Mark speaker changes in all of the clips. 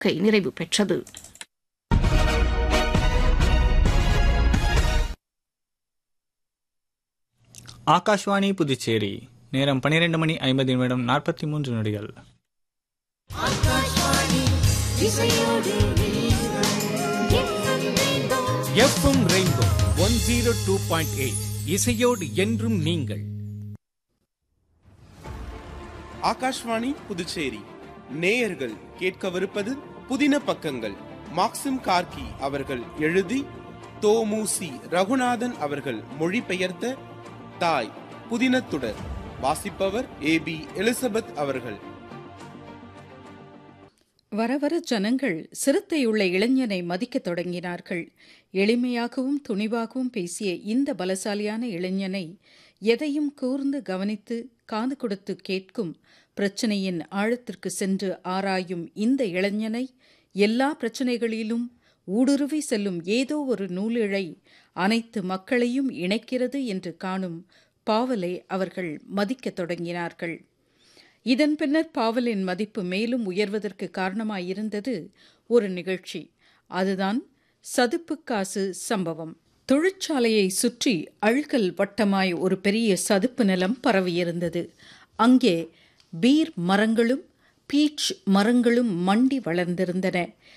Speaker 1: கை நிறைவு பெற்றது
Speaker 2: ஆகாஷ்வாணி புதுச்சேரி நேரம் பன்னிரெண்டு மணி ஐம்பது நிமிடம் நாற்பத்தி மூன்று நொடிகள்
Speaker 3: FM rainbow one zero two point eight இசையோடு என்றும் நீங்கள்
Speaker 4: ஆகாஷ்வாணி புதுச்சேரி நேயர்கள் கேட்கவிருப்பது புதின பக்கங்கள் மாக்சிம் கார்கி அவர்கள் எழுதி தோமுசி ரகுநாதன் அவர்கள் மொழிபெயர்த்த தாய் புதினத்துடர் வாசிப்பவர் ஏ பி எலிசபெத் அவர்கள்
Speaker 5: வர வர ஜனங்கள் சிறுத்தையுள்ள இளைஞனை மதிக்கத் தொடங்கினார்கள் எளிமையாகவும் துணிவாகவும் பேசிய இந்த பலசாலியான இளைஞனை எதையும் கூர்ந்து கவனித்து காது கொடுத்து கேட்கும் பிரச்சனையின் ஆழத்திற்கு சென்று ஆராயும் இந்த இளைஞனை எல்லா பிரச்சனைகளிலும் ஊடுருவி செல்லும் ஏதோ ஒரு நூலிழை அனைத்து மக்களையும் இணைக்கிறது என்று காணும் பாவலை அவர்கள் மதிக்கத் தொடங்கினார்கள் இதன் பின்னர் பாவலின் மதிப்பு மேலும் உயர்வதற்கு காரணமாயிருந்தது ஒரு நிகழ்ச்சி அதுதான் சதுப்பு காசு சம்பவம் தொழிற்சாலையை சுற்றி அழுகல் வட்டமாய் ஒரு பெரிய சதுப்பு நிலம் பரவியிருந்தது அங்கே பீர் மரங்களும் பீச் மரங்களும் மண்டி வளர்ந்திருந்தன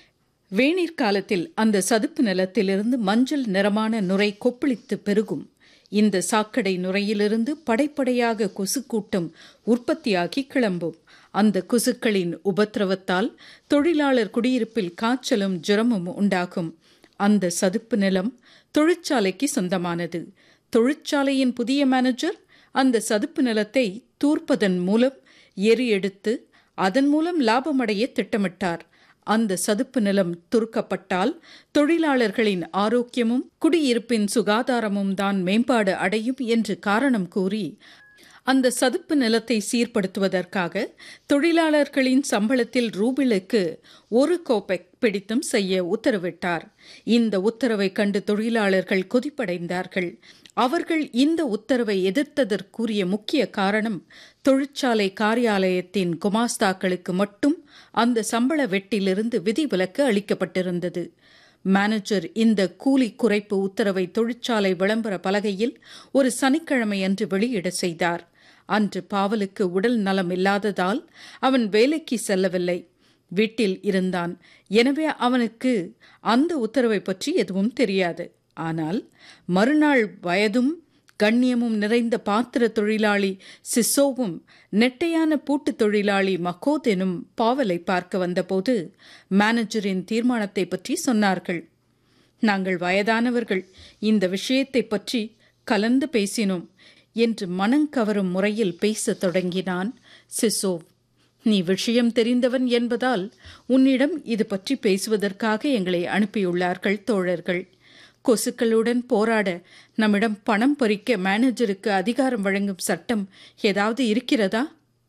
Speaker 5: வேநீர் காலத்தில் அந்த சதுப்பு நிலத்திலிருந்து மஞ்சள் நிறமான நுரை கொப்பளித்து பெருகும் இந்த சாக்கடை நுரையிலிருந்து படைப்படையாக கொசுக்கூட்டம் உற்பத்தியாகி கிளம்பும் அந்த கொசுக்களின் உபத்திரவத்தால் தொழிலாளர் குடியிருப்பில் காய்ச்சலும் ஜுரமும் உண்டாகும் அந்த சதுப்பு நிலம் தொழிற்சாலைக்கு சொந்தமானது தொழிற்சாலையின் புதிய மேனேஜர் அந்த சதுப்பு நிலத்தை தூர்ப்பதன் மூலம் எரி எடுத்து அதன் மூலம் லாபமடைய திட்டமிட்டார் அந்த சதுப்பு நிலம் துருக்கப்பட்டால் தொழிலாளர்களின் ஆரோக்கியமும் குடியிருப்பின் சுகாதாரமும் தான் மேம்பாடு அடையும் என்று காரணம் கூறி அந்த சதுப்பு நிலத்தை சீர்படுத்துவதற்காக தொழிலாளர்களின் சம்பளத்தில் ரூபிலுக்கு ஒரு கோப்பெக் பிடித்தம் செய்ய உத்தரவிட்டார் இந்த உத்தரவை கண்டு தொழிலாளர்கள் கொதிப்படைந்தார்கள் அவர்கள் இந்த உத்தரவை எதிர்த்ததற்குரிய முக்கிய காரணம் தொழிற்சாலை காரியாலயத்தின் குமாஸ்தாக்களுக்கு மட்டும் அந்த சம்பள வெட்டிலிருந்து விதிவிலக்கு அளிக்கப்பட்டிருந்தது மேனேஜர் இந்த கூலி குறைப்பு உத்தரவை தொழிற்சாலை விளம்பர பலகையில் ஒரு சனிக்கிழமை அன்று வெளியிட செய்தார் அன்று பாவலுக்கு உடல் நலம் இல்லாததால் அவன் வேலைக்கு செல்லவில்லை வீட்டில் இருந்தான் எனவே அவனுக்கு அந்த உத்தரவை பற்றி எதுவும் தெரியாது ஆனால் மறுநாள் வயதும் கண்ணியமும் நிறைந்த பாத்திர தொழிலாளி சிசோவும் நெட்டையான பூட்டு தொழிலாளி மகோதெனும் பாவலை பார்க்க வந்தபோது மேனேஜரின் தீர்மானத்தை பற்றி சொன்னார்கள் நாங்கள் வயதானவர்கள் இந்த விஷயத்தை பற்றி கலந்து பேசினோம் என்று மனங்கவரும் முறையில் பேசத் தொடங்கினான் சிசோவ் நீ விஷயம் தெரிந்தவன் என்பதால் உன்னிடம் இது பற்றி பேசுவதற்காக எங்களை அனுப்பியுள்ளார்கள் தோழர்கள் கொசுக்களுடன் போராட நம்மிடம் பணம் பறிக்க மேனேஜருக்கு அதிகாரம் வழங்கும் சட்டம் ஏதாவது இருக்கிறதா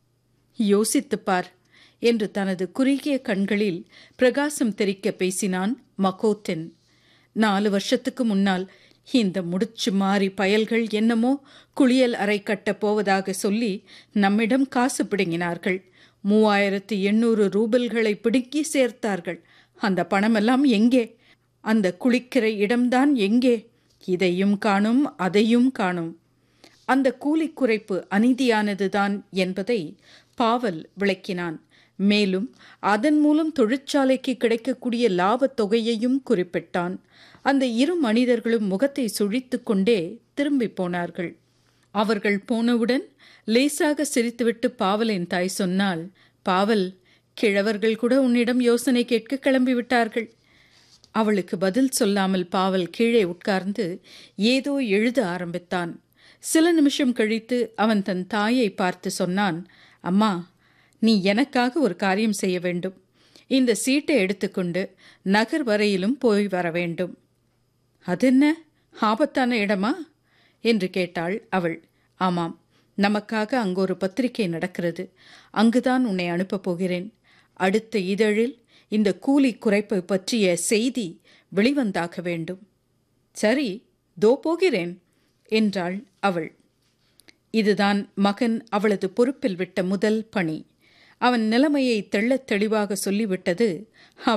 Speaker 5: யோசித்துப் பார் என்று தனது குறுகிய கண்களில் பிரகாசம் தெரிக்க பேசினான் மகோத்தென் நாலு வருஷத்துக்கு முன்னால் இந்த முடிச்சு மாறி பயல்கள் என்னமோ குளியல் அறை கட்டப் போவதாக சொல்லி நம்மிடம் காசு பிடுங்கினார்கள் மூவாயிரத்து எண்ணூறு ரூபல்களை பிடுங்கி சேர்த்தார்கள் அந்த பணமெல்லாம் எங்கே அந்த குளிக்கிற இடம்தான் எங்கே இதையும் காணும் அதையும் காணும் அந்த கூலி குறைப்பு அநீதியானதுதான் என்பதை பாவல் விளக்கினான் மேலும் அதன் மூலம் தொழிற்சாலைக்கு கிடைக்கக்கூடிய லாபத் தொகையையும் குறிப்பிட்டான் அந்த இரு மனிதர்களும் முகத்தை சுழித்து கொண்டே திரும்பி போனார்கள் அவர்கள் போனவுடன் லேசாக சிரித்துவிட்டு பாவலின் தாய் சொன்னால் பாவல் கிழவர்கள் கூட உன்னிடம் யோசனை கேட்க கிளம்பிவிட்டார்கள் அவளுக்கு பதில் சொல்லாமல் பாவல் கீழே உட்கார்ந்து ஏதோ எழுத ஆரம்பித்தான் சில நிமிஷம் கழித்து அவன் தன் தாயை பார்த்து சொன்னான் அம்மா நீ எனக்காக ஒரு காரியம் செய்ய வேண்டும் இந்த சீட்டை எடுத்துக்கொண்டு நகர் வரையிலும் போய் வர வேண்டும் அதென்ன ஆபத்தான இடமா என்று கேட்டாள் அவள் ஆமாம் நமக்காக அங்கு ஒரு பத்திரிகை நடக்கிறது அங்குதான் உன்னை அனுப்பப் போகிறேன் அடுத்த இதழில் இந்த கூலி குறைப்பை பற்றிய செய்தி வெளிவந்தாக வேண்டும் சரி தோ போகிறேன் என்றாள் அவள் இதுதான் மகன் அவளது பொறுப்பில் விட்ட முதல் பணி அவன் நிலைமையை தெள்ளத் தெளிவாக சொல்லிவிட்டது